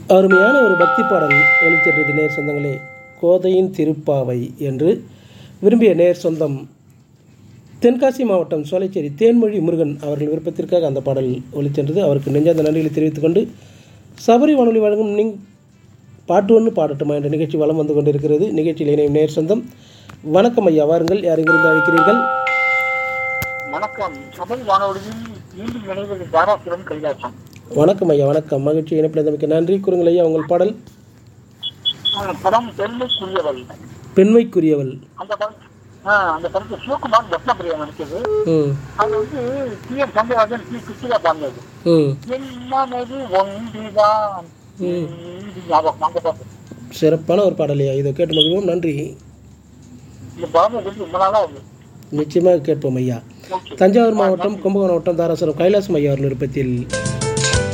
அருமையான ஒரு பக்தி பாடல் ஒலிச்சென்றது நேர் சொந்தங்களே கோதையின் திருப்பாவை என்று விரும்பிய நேர் சொந்தம் தென்காசி மாவட்டம் சோலைச்சேரி தேன்மொழி முருகன் அவர்கள் விருப்பத்திற்காக அந்த பாடல் ஒலிச்சென்றது அவருக்கு நெஞ்சார்ந்த நன்றிகளை தெரிவித்துக் கொண்டு சபரி வானொலி வழங்கும் நிங் பாட்டு ஒன்று பாடட்டுமா என்ற நிகழ்ச்சி வலம் வந்து கொண்டிருக்கிறது நிகழ்ச்சியில் இணையும் நேர் சொந்தம் வணக்கம் ஐயா வாருங்கள் யார் எங்கிருந்து அழைக்கிறீர்கள் வணக்கம் சபை வானொலியில் மீண்டும் நினைவது தாராசுரம் கைலாசம் வணக்கம் ஐயா வணக்கம் மகிழ்ச்சி இணைப்பில் நன்றி கூறுங்கள் ஐயா உங்கள் பாடல் அந்த படம் பெருமைக்குரியவள் பெண்மைக்குரியவள் அந்த படம் ஆ, அந்த படத்தை சிவகுமார் ரத்னபிரியா நடிச்சது ம் அது வந்து T M Chandrarajan T Krishna பாடினது ம் என் மனது ஒன்றுதான் இது ஞாபகம் அந்த பாட்டு சிறப்பான ஒரு பாடலையா இதை கேட்டு மகிழ்வோம் நன்றி இந்த படம் வந்து ரொம்ப நாளா இருக்கு நிச்சயமாக கேட்போம் ஐயா ஓகே தஞ்சாவூர் மாவட்டம் கும்பகோணம் மாவட்டம் தாராசுரம் கைலாசம் ஐயா அவர்கள் விருப்பத்தில்